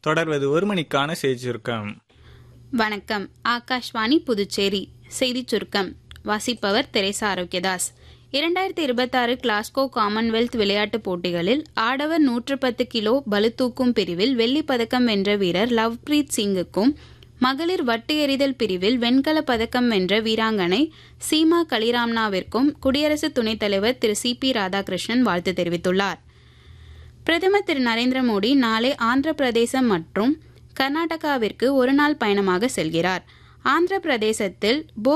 தொடர்வது ஒரு மணிக்கான செய்தி சுருக்கம் வணக்கம் ஆகாஷ்வாணி புதுச்சேரி செய்திச் சுருக்கம் வாசிப்பவர் தெரேசா ஆரோக்கியதாஸ் இரண்டாயிரத்தி இருபத்தாறு கிளாஸ்கோ காமன்வெல்த் விளையாட்டுப் போட்டிகளில் ஆடவர் நூற்று பத்து கிலோ பளுதூக்கும் பிரிவில் வெள்ளிப் பதக்கம் வென்ற வீரர் லவ்ப்ரீத் சிங்குக்கும் மகளிர் வட்டு எறிதல் பிரிவில் வெண்கலப் பதக்கம் வென்ற வீராங்கனை சீமா கலிராம்னாவிற்கும் குடியரசு துணைத் தலைவர் திரு சி பி ராதாகிருஷ்ணன் வாழ்த்து தெரிவித்துள்ளார் பிரதமர் திரு நரேந்திர மோடி நாளை ஆந்திர பிரதேசம் மற்றும் கர்நாடகாவிற்கு ஒருநாள் பயணமாக செல்கிறார் ஆந்திர பிரதேசத்தில் போ